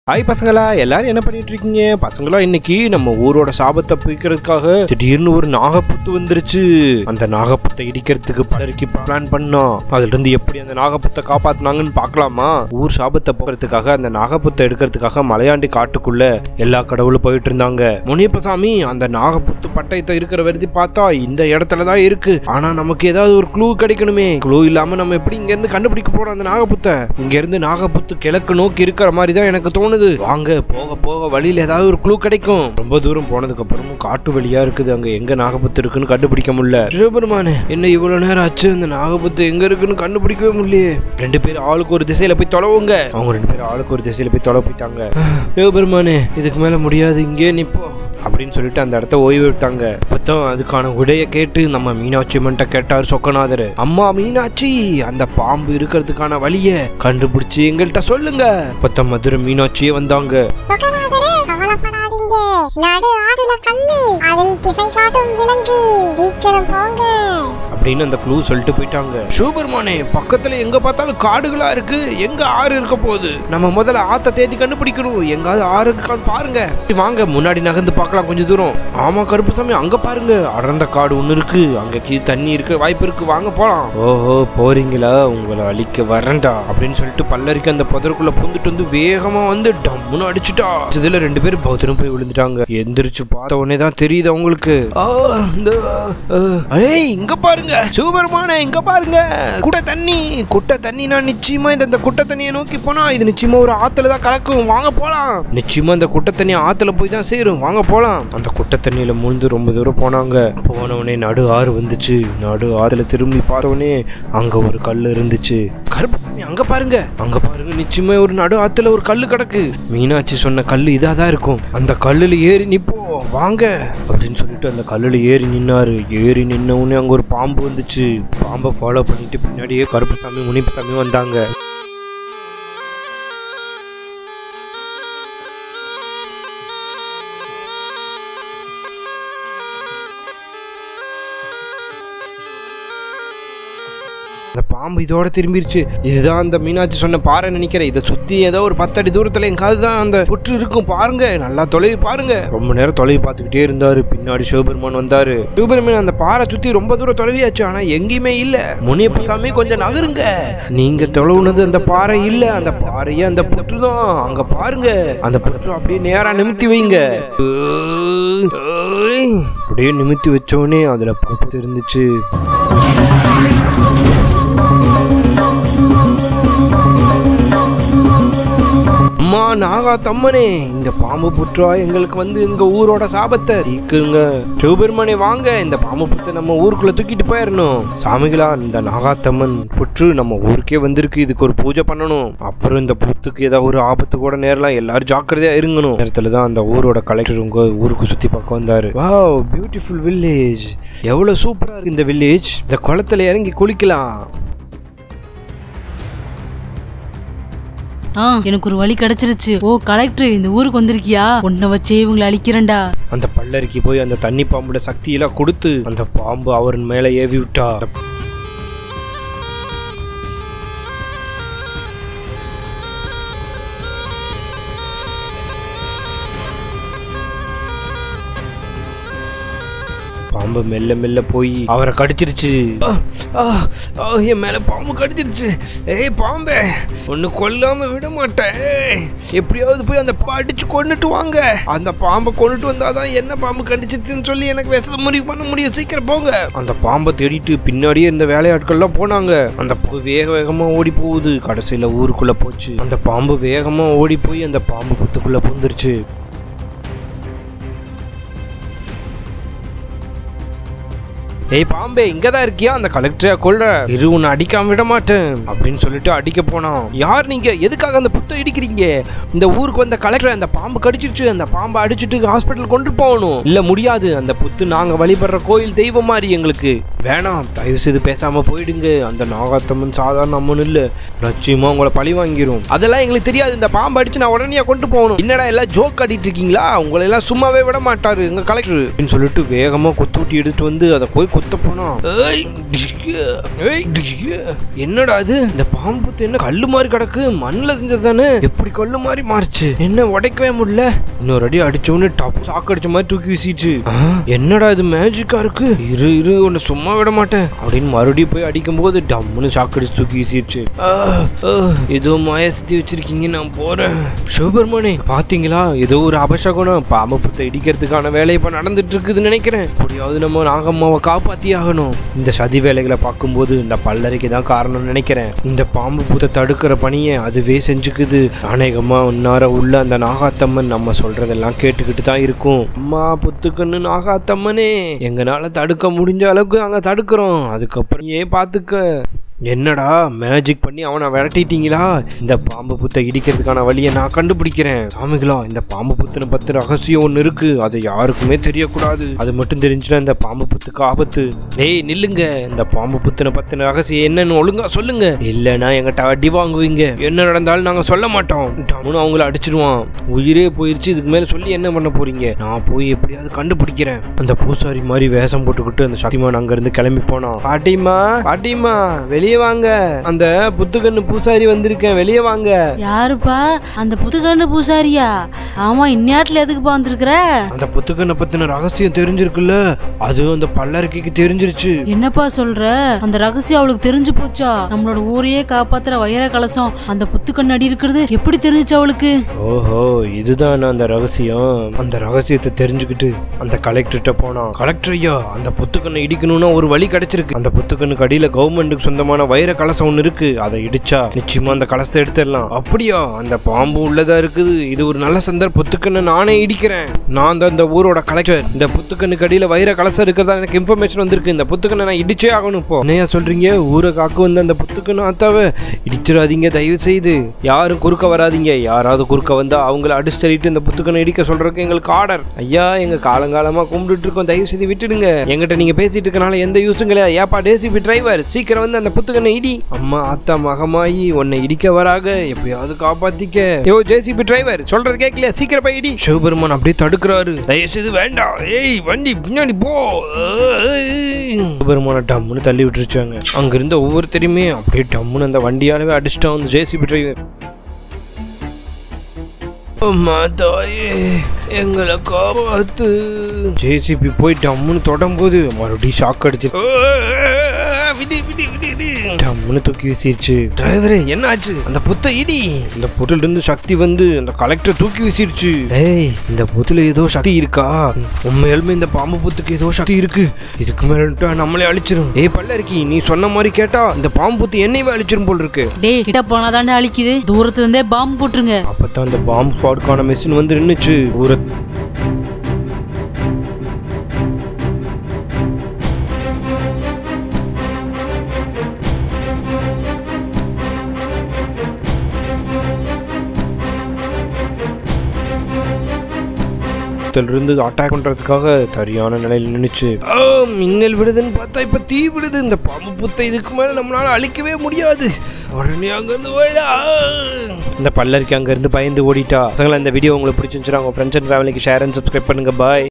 Hi பசங்களா எல்லாரும் என்ன பண்ணிட்டு இருக்கீங்க பசங்களா இன்னைக்கு நம்ம ஊரோட சாபத்தை பிரிக்கிறதுக்காக திடீர்னு ஒரு நாகப்புத்து வந்துருச்சு அந்த நாகப்புத்தை இடிக்கிறதுக்கு பலருக்கு பிளான் பண்ணோம் அதுல இருந்து எப்படி அந்த நாகப்புத்தை காப்பாத்துனாங்கன்னு பார்க்கலாமா ஊர் சாபத்தை போகிறதுக்காக அந்த நாகப்புத்தை எடுக்கிறதுக்காக மலையாண்டி காட்டுக்குள்ள எல்லா கடவுளும் போயிட்டு இருந்தாங்க முனியப்ப சாமி அந்த நாகப்புத்து பட்டயத்தை இருக்கிற வரைக்கும் பார்த்தா இந்த இடத்துல தான் இருக்கு ஆனா நமக்கு ஏதாவது ஒரு க்ளூ கிடைக்கணுமே க்ளூ இல்லாம நம்ம எப்படி இங்க இருந்து கண்டுபிடிக்க போறோம் அந்த நாகப்புத்தை இங்க இருந்து நாகப்புத்து கிழக்கு நோக்கி இருக்கிற மாதிரி தான் எனக்கு தோணுது வாங்க போக போக வழியில ஏதாவது ஒரு க்ளூ கிடைக்கும் ரொம்ப தூரம் போனதுக்கு அப்புறமும் காட்டு வழியா இருக்குது அங்க எங்க நாகப்புத்து இருக்குன்னு கண்டுபிடிக்க முடியல சிவபெருமானே என்ன இவ்வளவு நேரம் ஆச்சு அந்த நாகப்புத்து எங்க இருக்குன்னு கண்டுபிடிக்கவே முடியலையே ரெண்டு பேரும் ஆளுக்கு ஒரு திசையில போய் தொலைவுங்க அவங்க ரெண்டு பேரும் ஆளுக்கு ஒரு திசையில போய் தொலை போயிட்டாங்க சிவபெருமானே இதுக்கு மேல முடியாது இங்கே நிப்போம் அப்படின்னு சொல்லிட்டு அந்த இடத்த ஓய்வு விட்டாங்க மொத்தம் அதுக்கான உடைய கேட்டு நம்ம மீனாட்சி அம்மன்ட்ட கேட்டார் சொக்கநாதர் அம்மா மீனாட்சி அந்த பாம்பு இருக்கிறதுக்கான வழிய கண்டுபிடிச்சு எங்கள்கிட்ட சொல்லுங்க மொத்தம் மதுரை மீனாட்சியே வந்தாங்க சுகநாதரே கவலைப்படாதீங்க நடு ஆறுல கல்லு அதில் திசை காட்டும் விலங்கு சீக்கிரம் போங்க அப்படின்னு அந்த க்ளூ சொல்லிட்டு போயிட்டாங்க சூபர்மானே பக்கத்துல எங்க பார்த்தாலும் காடுகளா இருக்கு எங்க ஆறு இருக்க போகுது நம்ம முதல்ல ஆத்த தேடி கண்டுபிடிக்கணும் எங்காவது ஆறு இருக்கான்னு பாருங்க வாங்க முன்னாடி நகர்ந்து பார்க்கலாம் கொஞ்சம் தூரம் ஆமா கருப்புசாமி அங்க பாருங்க அடர்ந்த காடு ஒண்ணு இருக்கு அங்க கீழ் தண்ணி இருக்க வாய்ப்பு இருக்கு வாங்க போலாம் ஓஹோ போறீங்களா உங்களை அழிக்க வரேன்டா அப்படின்னு சொல்லிட்டு பல்லரிக்கு அந்த புதருக்குள்ள புந்துட்டு வந்து வேகமா வந்து டம்முன்னு அடிச்சுட்டா இதுல ரெண்டு பேரும் பௌத்தரும் போய் விழுந்துட்டாங்க எந்திரிச்சு பார்த்த உடனே தான் தெரியுது அவங்களுக்கு ஆ, இந்த, ஆ, ஏய் இங்க பாருங்க சூப்பர்மான இங்க பாருங்க குட்டை தண்ணி குட்டை தண்ணினா நிச்சயமா இந்த இந்த குட்டை தண்ணியை நோக்கி போனா இது நிச்சயமா ஒரு ஆத்துல தான் கலக்கும் வாங்க போலாம் நிச்சயமா இந்த குட்டை தண்ணி ஆத்துல போய் தான் சேரும் வாங்க போலாம் அந்த குட்டை தண்ணியில முழுந்து ரொம்ப தூரம் போனாங்க போன உடனே நடு ஆறு வந்துச்சு நடு ஆத்துல திரும்பி பார்த்த உடனே அங்க ஒரு கல் இருந்துச்சு கருப்பசாமி அங்க பாருங்க அங்க பாருங்க நிச்சயமா ஒரு நடு ஆத்துல ஒரு கல்லு கிடக்கு மீனாட்சி சொன்ன கல்லு இதா தான் இருக்கும் அந்த கல்லுல ஏறி நிப்போம் வாங்க அப்படின்னு சொல்லிட்டு அந்த கல்லுல ஏறி நின்னாரு ஏறி நின்ன உடனே அங்க ஒரு பாம்பு வந்துச்சு பாம்பை ஃபாலோ பண்ணிட்டு பின்னாடியே கருப்பசாமி முனிப்பசாமி வந்தாங்க அந்த பாம்பு இதோட திரும்பிருச்சு இதுதான் அந்த மீனாட்சி சொன்ன பாறை நினைக்கிறேன் இதை சுத்தி ஏதோ ஒரு பத்தடி தூரத்துல எங்காவது தான் அந்த புற்று இருக்கும் பாருங்க நல்லா தொலைவி பாருங்க ரொம்ப நேரம் தொலைவி பார்த்துக்கிட்டே இருந்தாரு பின்னாடி சிவபெருமான் வந்தாரு சிவபெருமான் அந்த பாறை சுத்தி ரொம்ப தூரம் தொலைவியாச்சு ஆனா எங்கேயுமே இல்ல முனியப்ப சாமி கொஞ்சம் நகருங்க நீங்க தொலைவுனது அந்த பாறை இல்ல அந்த பாறையே அந்த புற்று தான் அங்க பாருங்க அந்த புற்று அப்படியே நேரா நிமித்தி வைங்க அப்படியே நிமித்தி வச்சோடனே அதுல பத்து இருந்துச்சு அம்மா நாகா தம்மனே இந்த பாம்பு புற்றா எங்களுக்கு வந்து எங்க ஊரோட சாபத்தை தீக்குங்க சிவபெருமானே வாங்க இந்த பாம்பு புத்தை நம்ம ஊருக்குள்ள தூக்கிட்டு போயிடணும் சாமிகளா இந்த நாகாத்தம்மன் புற்று நம்ம ஊருக்கே வந்திருக்கு இதுக்கு ஒரு பூஜை பண்ணணும் அப்புறம் இந்த புத்துக்கு ஏதாவது ஒரு ஆபத்து கூட நேரலாம் எல்லாரும் ஜாக்கிரதையா இருங்கணும் நேரத்துல தான் அந்த ஊரோட கலெக்டர் உங்க ஊருக்கு சுத்தி பார்க்க வந்தாரு வாவ் பியூட்டிஃபுல் வில்லேஜ் எவ்வளவு சூப்பரா இருக்கு இந்த வில்லேஜ் இந்த குளத்துல இறங்கி குளிக்கலாம் ஆ எனக்கு ஒரு வழி கிடைச்சிருச்சு ஓ கலெக்டர் இந்த ஊருக்கு வந்திருக்கியா உன்னை வச்சே இவங்களை அழிக்கிறேன்டா அந்த பல்லருக்கு போய் அந்த தண்ணி பாம்போட சக்தியெல்லாம் கொடுத்து அந்த பாம்பு அவரின் மேல ஏவி விட்டா பாம்பு மெல்ல மெல்ல போய் அவரை கடிச்சிருச்சு ஆ, ஆ, ஆ, என் மேல பாம்பு கடிச்சிருச்சு ஏய் பாம்பே ஒன்னு கொல்லாம விட மாட்டேன் ஏய், எப்படியாவது போய் அந்த அடிச்சு கொண்டுட்டு வாங்க அந்த பாம்பை கொண்டுட்டு வந்தாதான் என்ன பாம்பு கடிச்சிருச்சுன்னு சொல்லி எனக்கு விஷ முடிவு பண்ண முடியும் சீக்கிரம் போங்க அந்த பாம்பை தேடிட்டு பின்னாடியே இந்த வேலையாட்கள்லாம் போனாங்க அந்த பாம்பு வேக வேகமா ஓடி போகுது கடைசியில ஊருக்குள்ள போச்சு அந்த பாம்பு வேகமா ஓடி போய் அந்த பாம்பு புத்துக்குள்ள புந்துருச்சு ஏய் பாம்பே இங்க தான் இருக்கியா அந்த கலெக்டரை கொல்ற இரு உன்னை அடிக்காம விட மாட்டேன் அப்படின்னு சொல்லிட்டு அடிக்க போனான் யார் நீங்க எதுக்காக அந்த புத்தை இடிக்கிறீங்க இந்த ஊருக்கு வந்த கலெக்டர் அந்த பாம்பு கடிச்சிருச்சு அந்த பாம்பை அடிச்சிட்டு ஹாஸ்பிட்டல் கொண்டு போகணும் இல்ல முடியாது அந்த புத்து நாங்க வழிபடுற கோயில் தெய்வம் மாதிரி எங்களுக்கு வேணாம் தயவு செய்து பேசாம போயிடுங்க அந்த நாகாத்தம்மன் சாதாரண அம்மன் இல்ல நிச்சயமா உங்களை பழி வாங்கிரும் அதெல்லாம் எங்களுக்கு தெரியாது இந்த பாம்பு அடிச்சு நான் உடனே கொண்டு போகணும் என்னடா எல்லாம் ஜோக் ஆடிட்டு இருக்கீங்களா உங்களை எல்லாம் சும்மாவே விட மாட்டாரு எங்க கலெக்டர் அப்படின்னு சொல்லிட்டு வேகமா குத்தூட்டி எடுத்துட்டு வந்து அதை போய் குத்து குத்த போனான் ஏய், டிஷ்கு, ஏய், டிஷ்கு. என்னடா இது இந்த பாம்பு புத்து என்ன கல்லு மாதிரி கிடக்கு மண்ணுல செஞ்சது தானே எப்படி கல்லு மாதிரி மாறுச்சு என்ன உடைக்கவே முடியல இன்னொரு அடி அடிச்சோன்னு டாப் சாக்கு அடிச்ச மாதிரி தூக்கி வீசிச்சு ஆ, என்னடா இது மேஜிக்கா இருக்கு இரு இரு உன்னை சும்மா விட மாட்டேன் அப்படின்னு மறுபடியும் போய் அடிக்கும் போது டம்முன்னு சாக்கு அடிச்சு தூக்கி வீசிருச்சு ஆ, ஆ, ஏதோ மாய சுத்தி வச்சிருக்கீங்க நான் போறேன் சிவபெருமானே பாத்தீங்களா ஏதோ ஒரு அபசகுணம் பாம்பு புத்தை இடிக்கிறதுக்கான வேலை இப்ப நடந்துட்டு இருக்குதுன்னு நினைக்கிறேன் எப்படியாவது நம்ம நாகம்மாவை காப்பாத்தி ஆகணும் இந்த சதி வேலைகளை பார்க்கும்போது இந்த பல்லறைக்கு தான் காரணம்னு நினைக்கிறேன் இந்த பாம்பு புத்தை தடுக்கிற பணியை அதுவே செஞ்சுக்குது அநேகமா உன்னார உள்ள அந்த நாகாத்தம்மன் நம்ம சொல்றதெல்லாம் கேட்டுக்கிட்டு தான் இருக்கும் அம்மா புத்துக்கண்ணு நாகாத்தம்மனே எங்கனால தடுக்க முடிஞ்ச அளவுக்கு நாங்க தடுக்கிறோம் அதுக்கப்புறம் ஏன் பாத்துக்க என்னடா மேஜிக் பண்ணி அவனை விரட்டிட்டீங்களா இந்த பாம்பு புத்தை இடிக்கிறதுக்கான வழியை நான் கண்டுபிடிக்கிறேன் சாமிகளா இந்த பாம்பு புத்தின பத்து ரகசியம் ஒன்று இருக்கு அது யாருக்குமே தெரியக்கூடாது அது மட்டும் தெரிஞ்சுன்னா இந்த பாம்பு புத்துக்கு ஆபத்து டேய் நில்லுங்க இந்த பாம்பு புத்தின பத்தின ரகசியம் என்னன்னு ஒழுங்கா சொல்லுங்க இல்லைன்னா எங்கிட்ட அடி வாங்குவீங்க என்ன நடந்தாலும் நாங்க சொல்ல மாட்டோம் டம்னு அவங்கள அடிச்சிடுவான் உயிரே போயிருச்சு இதுக்கு மேல சொல்லி என்ன பண்ண போறீங்க நான் போய் எப்படியாவது கண்டுபிடிக்கிறேன் அந்த பூசாரி மாதிரி வேஷம் போட்டுக்கிட்டு அந்த சக்திமான் அங்க இருந்து கிளம்பி போனான் பாட்டிமா பாட்டிமா வெளியே வாங்க அந்த புத்துக்கண்ணு பூசாரி வந்திருக்கேன் வெளியே வாங்க யாருப்பா அந்த புத்துக்கண்ணு பூசாரியா ஆமா இந்நேரத்துல எதுக்குப்பா வந்திருக்கிற அந்த புத்துக்கண்ணை பத்தின ரகசியம் தெரிஞ்சிருக்குல்ல அது அந்த பல்லறைக்கு தெரிஞ்சிருச்சு என்னப்பா சொல்ற அந்த ரகசியம் அவளுக்கு தெரிஞ்சு போச்சா நம்மளோட ஊரையே காப்பாத்துற வைர கலசம் அந்த புத்துக்கண்ணு அடி இருக்கிறது எப்படி தெரிஞ்சுச்சு அவளுக்கு ஓஹோ இதுதான் அந்த ரகசியம் அந்த ரகசியத்தை தெரிஞ்சுக்கிட்டு அந்த கலெக்டர்கிட்ட போனான் கலெக்டர் ஐயா அந்த புத்துக்கண்ணை இடிக்கணும்னா ஒரு வழி கிடைச்சிருக்கு அந்த புத்துக்கண்ணுக்கு அடியில கவர்மெண்ட்டுக்கு சொந்தமான வைர கலசம் ஒன்று இருக்கு அதை இடிச்சா நிச்சயமா அந்த கலசத்தை எடுத்துடலாம் அப்படியா அந்த பாம்பு உள்ளதா இருக்குது இது ஒரு நல்ல சந்தர்ப்ப புத்துக்கண்ணை நானே இடிக்கிறேன் நான் தான் இந்த ஊரோட கலெக்டர் இந்த புத்துக்கண்ணுக்கு அடியில வைர கலசம் இருக்கிறதா எனக்கு இன்ஃபர்மேஷன் வந்திருக்கு இந்த புத்துக்கண்ணை நான் இடிச்சே ஆகணும் இப்போ என்னையா சொல்றீங்க ஊரை காக்க வந்த அந்த புத்துக்கண்ணு ஆத்தாவ இடிச்சிடாதீங்க தயவு செய்து யாரும் குறுக்க வராதீங்க யாராவது குறுக்க வந்தா அவங்கள அடிச்சு தள்ளிட்டு இந்த புத்துக்கண்ணை இடிக்க சொல்றதுக்கு எங்களுக்கு ஆர்டர் ஐயா எங்க காலங்காலமா கும்பிட்டுட்டு இருக்கோம் தயவு செய்து விட்டுடுங்க எங்கிட்ட நீங்க பேசிட்டு இருக்கனால எந்த யூஸும் கிடையாது ஏப்பா டேசிபி டிரைவர் சீக்கிரம் வந்து அந்த புத்துக்கண்ணை இடி அம்மா ஆத்தா மகமாயி உன்னை இடிக்க வராக எப்பயாவது காப்பாத்திக்க யோ ஜேசிபி டிரைவர் சொல்றது கேட்கலையா சீக்கிரம் போய் இடி சிவபெருமான் அப்படியே தடுக்கிறாரு தயவு செய்து வேண்டாம் ஏய் வண்டி பின்னாடி போ சிவபெருமான டம்முன்னு தள்ளி விட்டுருச்சாங்க அங்க இருந்த ஒவ்வொருத்தரையுமே அப்படியே டம்முன்னு அந்த வண்டியாலவே அடிச்சிட்டான் அந்த ஜேசிபி டிரைவர் அம்மா தாயே எங்களை காப்பாத்து ஜேசிபி போய் டம்முன்னு தொடரும்போது மறுபடியும் ஷாக் அடிச்சு விடு விடு விடு விடு டம்முன்னு தூக்கி வீசிருச்சு டிரைவரே என்னாச்சு அந்த புத்த இடி இந்த புத்துல இருந்து சக்தி வந்து அந்த கலெக்டர் தூக்கி வீசிருச்சு ஏய் இந்த புத்துல ஏதோ சக்தி இருக்கா உண்மையாலுமே இந்த பாம்பு புத்துக்கு ஏதோ சக்தி இருக்கு இதுக்கு மேல நம்மளே அழிச்சிரும் ஏய் பல்லருக்கி நீ சொன்ன மாதிரி கேட்டா இந்த பாம்பு புத்து என்னையுமே அழிச்சிரும் போல் இருக்கு டேய் கிட்ட போனாதாண்டே அழிக்குது தூரத்துல இருந்தே பாம்பு போட்டுருங்க அப்பதான் அந்த பாம்பு ஃபாடுக்கான மிஷின் வந்து நின்னுச்சு ஊரை இருந்து அட்டாக் பண்றதுக்காக சரியான நிலையில் நின்னுச்சு ஆ, மின்னல் விடுதுன்னு பார்த்தா இப்ப தீ விடுது இந்த பாம்பு புத்தை இதுக்கு மேல நம்மளால அழிக்கவே முடியாது உடனே அங்க இருந்து ஓடா இந்த பல்லருக்கு அங்க இருந்து பயந்து ஓடிட்டா பசங்களா இந்த வீடியோ உங்களுக்கு பிடிச்சிருந்துச்சுன்னா உங்க ஃப்ரெண்ட்ஸ் அண்ட் ஃபேமிலிக்கு ஷேர் அண்ட் சப்ஸ்கிரைப் பண்ணுங்க பாய்